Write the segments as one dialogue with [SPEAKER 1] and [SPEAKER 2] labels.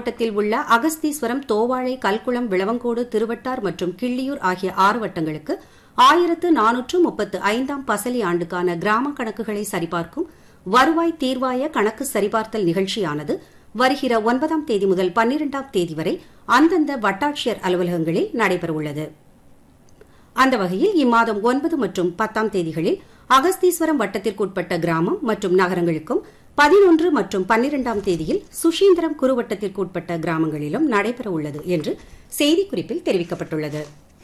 [SPEAKER 1] மாவட்டத்தில் உள்ள அகஸ்தீஸ்வரம் தோவாளை கல்குளம் விளவங்கோடு திருவட்டார் மற்றும் கிள்ளியூர் ஆகிய ஆறு வட்டங்களுக்கு ஆயிரத்து நானூற்று முப்பத்து ஐந்தாம் பசலி ஆண்டுக்கான கிராம கணக்குகளை சரிபார்க்கும் வருவாய் தீர்வாய கணக்கு சரிபார்த்தல் நிகழ்ச்சியானது வருகிற ஒன்பதாம் தேதி முதல் பன்னிரெண்டாம் தேதி வரை அந்தந்த வட்டாட்சியர் அலுவலகங்களில் நடைபெறவுள்ளது அந்த வகையில் இம்மாதம் ஒன்பது மற்றும் பத்தாம் தேதிகளில் அகஸ்தீஸ்வரம் வட்டத்திற்குட்பட்ட கிராமம் மற்றும் நகரங்களுக்கும் பதினொன்று மற்றும் பன்னிரெண்டாம் தேதியில் சுஷீந்திரம் குறுவட்டத்திற்குட்பட்ட கிராமங்களிலும் நடைபெறவுள்ளது என்று செய்திக்குறிப்பில் தெரிவிக்கப்பட்டுள்ளது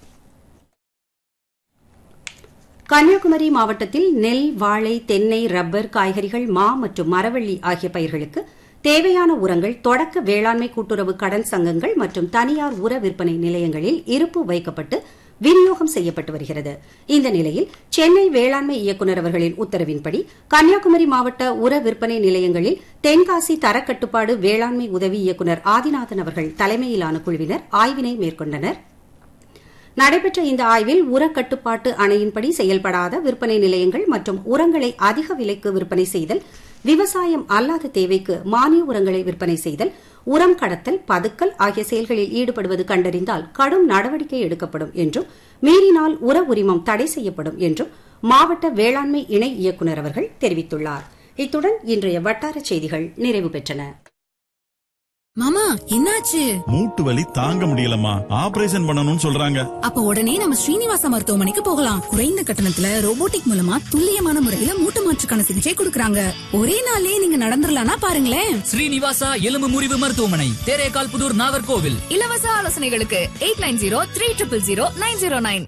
[SPEAKER 1] கன்னியாகுமரி மாவட்டத்தில் நெல் வாழை தென்னை ரப்பர் காய்கறிகள் மா மற்றும் மரவள்ளி ஆகிய பயிர்களுக்கு தேவையான உரங்கள் தொடக்க வேளாண்மை கூட்டுறவு கடன் சங்கங்கள் மற்றும் தனியார் உர விற்பனை நிலையங்களில் இருப்பு வைக்கப்பட்டு விநியோகம் செய்யப்பட்டு வருகிறது இந்த நிலையில் சென்னை வேளாண்மை இயக்குநர் அவர்களின் உத்தரவின்படி கன்னியாகுமரி மாவட்ட உர விற்பனை நிலையங்களில் தென்காசி தரக்கட்டுப்பாடு வேளாண்மை உதவி இயக்குநர் ஆதிநாதன் அவர்கள் தலைமையிலான குழுவினர் ஆய்வினை மேற்கொண்டனர் நடைபெற்ற இந்த ஆய்வில் உரக்கட்டுப்பாட்டு அணையின்படி செயல்படாத விற்பனை நிலையங்கள் மற்றும் உரங்களை அதிக விலைக்கு விற்பனை செய்தல் விவசாயம் அல்லாத தேவைக்கு மானிய உரங்களை விற்பனை செய்தல் உரம் கடத்தல் பதுக்கல் ஆகிய செயல்களில் ஈடுபடுவது கண்டறிந்தால் கடும் நடவடிக்கை எடுக்கப்படும் என்றும் மீறினால் உர உரிமம் தடை செய்யப்படும் என்றும் மாவட்ட வேளாண்மை இணை இயக்குநர் அவர்கள் தெரிவித்துள்ளார் இத்துடன் இன்றைய வட்டார செய்திகள் நிறைவு பெற்றன
[SPEAKER 2] மாமா என்னாச்சு
[SPEAKER 3] மூட்டு வலி தாங்க முடியலம்மா ஆபரேஷன் பண்ணணும்னு சொல்றாங்க
[SPEAKER 2] அப்ப உடனே நம்ம ஸ்ரீனிவாச மருத்துவமனைக்கு போகலாம் குறைந்த கட்டணத்துல ரோபோட்டிக் மூலமா துல்லியமான முறையில மூட்டு மாற்றுக்கான சிகிச்சை கொடுக்கறாங்க ஒரே நாள்லயே நீங்க நடந்துடலாம்னா பாருங்களேன்
[SPEAKER 4] ஸ்ரீனிவாசா எலும்பு முறிவு மருத்துவமனை தேரேகால் புதூர் நாகர்கோவில்
[SPEAKER 5] இலவச ஆலோசனைகளுக்கு eight nine zero three triple zero nine zero nine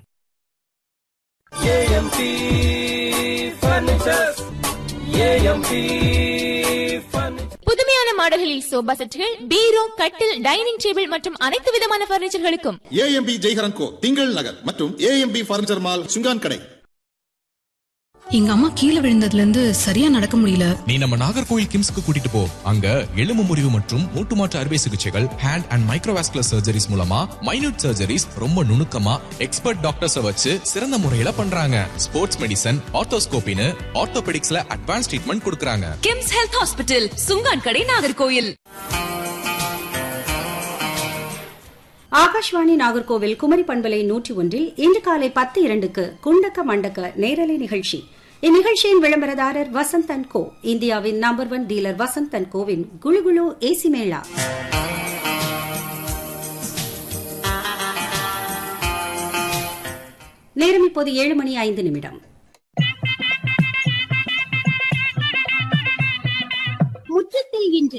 [SPEAKER 6] AMP furnitures AMP furniture
[SPEAKER 5] புதுமையான மாடல்களில் சோபா செட்டுகள் பீரோ கட்டில் டைனிங் டேபிள் மற்றும் அனைத்து விதமான பர்னிச்சர்களுக்கும்
[SPEAKER 7] ஏஎம்பி ஜெய்ஹரன் கோ திங்கள் நகர் மற்றும் ஏஎம்பி பர்னிச்சர் மால் சுங்கான் கடை
[SPEAKER 2] எங்க அம்மா கீழே விழுந்ததுல இருந்து சரியா நடக்க முடியல
[SPEAKER 8] நீ நம்ம நாகர்கோயில் கிம்ஸ்க்கு கூட்டிட்டு போ அங்க எலும்பு முறிவு மற்றும் மூட்டு மாற்று அறுவை சிகிச்சைகள் ஹேண்ட் அண்ட் மைக்ரோவாஸ்குலர் சர்ஜரிஸ் மூலமா மைனூட் சர்ஜரிஸ் ரொம்ப நுணுக்கமா எக்ஸ்பர்ட் டாக்டர்ஸ வச்சு சிறந்த முறையில பண்றாங்க ஸ்போர்ட்ஸ் மெடிசன் ஆர்த்தோஸ்கோபின்னு ஆர்த்தோபெடிக்ஸ்ல அட்வான்ஸ் ட்ரீட்மெண்ட் கொடுக்கறாங்க
[SPEAKER 5] கிம்ஸ் ஹெல்த் ஹாஸ்பிட்டல் சுங்கான் கடை நாகர்கோயில்
[SPEAKER 1] ஆகாஷ்வாணி நாகர்கோவில் குமரி பண்பலை நூற்றி ஒன்றில் இன்று காலை பத்து இரண்டுக்கு குண்டக்க மண்டக்க நேரலை நிகழ்ச்சி இந்நிகழ்ச்சியின் விளம்பரதாரர் வசந்த் அண்ட் கோ இந்தியாவின் number one dealer Vasanth and கோவின் குழு குழு ஏசி மேளா நேரம் இப்போது ஏழு மணி ஐந்து நிமிடம்
[SPEAKER 9] முற்றத்தில் இன்று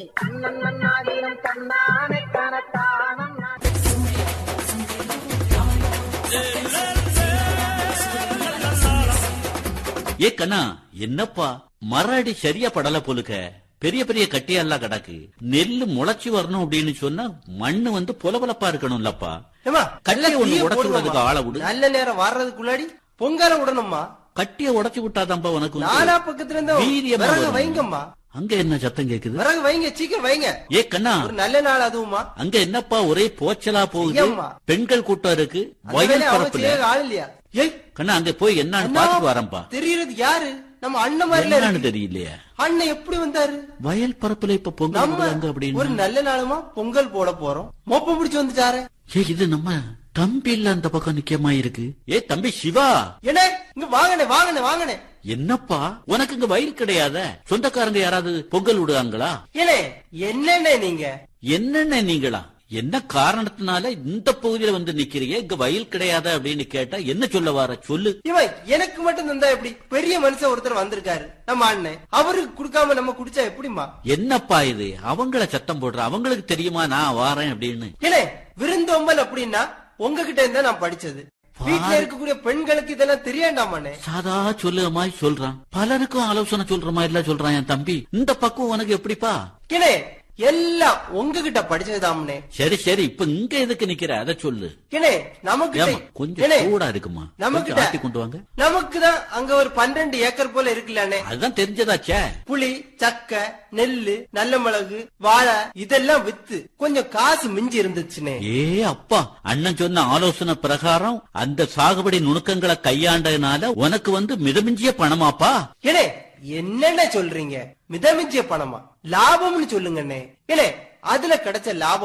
[SPEAKER 10] ஏ கண்ணா என்னப்பா மராடி சரியா படல போலுக்க பெரிய பெரிய கட்டியெல்லாம் கிடக்கு நெல்லு முளைச்சு வரணும் அப்படின்னு சொன்னா மண்ணு வந்து பொலபொலப்பா இருக்கணும்லப்பா
[SPEAKER 6] ஏமா
[SPEAKER 10] கல்லை ஒண்ணு உடைச்சு விடுறதுக்கு ஆளை விடு
[SPEAKER 6] நல்ல நேரம் வர்றதுக்குள்ளாடி பொங்கல விடணும்மா
[SPEAKER 10] கட்டிய உடைச்சு விட்டாதான்ப்பா உனக்கு வந்து
[SPEAKER 6] நாலா பக்கத்துல இருந்து
[SPEAKER 10] வீரியமா
[SPEAKER 6] விறகு
[SPEAKER 10] வரும்.
[SPEAKER 6] வைங்கம்மா
[SPEAKER 10] அங்க என்ன சத்தம் கேக்குது
[SPEAKER 6] விறகு வைங்க சீக்கிரம் வைங்க
[SPEAKER 10] ஏ கண்ணா
[SPEAKER 6] ஒரு நல்ல நாள் அதுவுமா
[SPEAKER 10] அங்க என்னப்பா ஒரே போச்சலா போகுது
[SPEAKER 6] ஐயம்மா.
[SPEAKER 10] பெண்கள் கூட்டம் இருக்கு
[SPEAKER 6] அந்த
[SPEAKER 10] வயல்
[SPEAKER 6] வேலையை அவங்க
[SPEAKER 10] பரப்புல
[SPEAKER 6] செய்ய ஆள் இல்லையா ஏய்
[SPEAKER 10] கண்ணா அங்க போய் என்னன்னு
[SPEAKER 6] அண்ணா,
[SPEAKER 10] பாத்துட்டு வரேன்ப்பா
[SPEAKER 6] தெரியறது யாரு நம்ம அண்ணன் மாதிரில
[SPEAKER 10] என்னன்னு
[SPEAKER 6] இருக்கு
[SPEAKER 10] தெரியலையே
[SPEAKER 6] அண்ணன் எப்படி வந்தாரு
[SPEAKER 10] வயல் பரப்புல இப்ப பொங்கல்
[SPEAKER 6] நம்ம
[SPEAKER 10] விடுறாங்க
[SPEAKER 6] ஒரு
[SPEAKER 10] அப்படின்னு
[SPEAKER 6] நல்ல நாளுமா பொங்கல் போட போறோம் மொப்பம் பிடிச்சு வந்துட்டாரு
[SPEAKER 10] ஏ இது நம்ம தம்பி இல்ல அந்த பக்கம் நிக்கமா இருக்கு ஏ தம்பி சிவா
[SPEAKER 6] என்ன இங்க வாங்கனே வாங்கனே வாங்கனே
[SPEAKER 10] என்னப்பா உனக்கு இங்க வயல் கிடையாத சொந்தக்காரங்க யாராவது பொங்கல் விடுவாங்களா
[SPEAKER 6] ஏனே என்னண்ணே நீங்க
[SPEAKER 10] என்னென்ன நீங்களா என்ன காரணத்தினால இந்த பகுதியில வந்து நிக்கிறீங்க இங்க வயல் கிடையாத அப்படின்னு கேட்டா என்ன சொல்ல வர சொல்லு
[SPEAKER 6] இவன் எனக்கு மட்டும் தந்தா எப்படி பெரிய மனுஷன் ஒருத்தர் வந்திருக்காரு நம்ம அண்ணன் அவருக்கு கொடுக்காம நம்ம குடிச்சா எப்படிமா
[SPEAKER 10] என்னப்பா இது அவங்கள சத்தம் போடுற அவங்களுக்கு தெரியுமா நான் வாரேன் அப்படின்னு
[SPEAKER 6] ஏனே விருந்தோம்பல் அப்படின்னா உங்ககிட்ட இருந்தா நான் படிச்சது வீட்டுல இருக்கக்கூடிய பெண்களுக்கு இதெல்லாம் தெரியாண்டாமாண்ணே
[SPEAKER 10] சாதா சொல்லுற மாதிரி சொல்றான் பலருக்கும் ஆலோசனை சொல்ற மாதிரி எல்லாம் சொல்றான் என் தம்பி இந்த பக்கம் உனக்கு எப்படிப்பா
[SPEAKER 6] ஏனே எல்லாம் உங்ககிட்ட படிச்சதுதாம்னே
[SPEAKER 10] சரி சரி இப்ப இங்க எதுக்கு நிக்கிற அத சொல்லு
[SPEAKER 6] ஏனே நமக்கு
[SPEAKER 10] ஏமா கொஞ்சம் சூடா இருக்குமா கொஞ்சம் ஆத்தி கொண்டு வாங்க
[SPEAKER 6] நமக்கு தான் அங்க ஒரு பன்னிரண்டு ஏக்கர் போல இருக்குல்லண்ணே
[SPEAKER 10] அதுதான் தெரிஞ்சதாச்சே
[SPEAKER 6] புளி சக்கை நெல்லு நல்ல மிளகு வாழை இதெல்லாம் வித்து கொஞ்சம் காசு மிஞ்சி இருந்துச்சுனே
[SPEAKER 10] ஏ அப்பா அண்ணன் சொன்ன ஆலோசனை பிரகாரம் அந்த சாகுபடி நுணுக்கங்களை கையாண்டதுனால உனக்கு வந்து மிதமிஞ்சிய பணமாப்பா
[SPEAKER 6] ஏனே என்னென்ன சொல்றீங்க மிதமிஞ்சிய பணமா லாபம்னு சொல்லுங்கண்ணே ஏனே அதுல கிடைச்ச லாபம்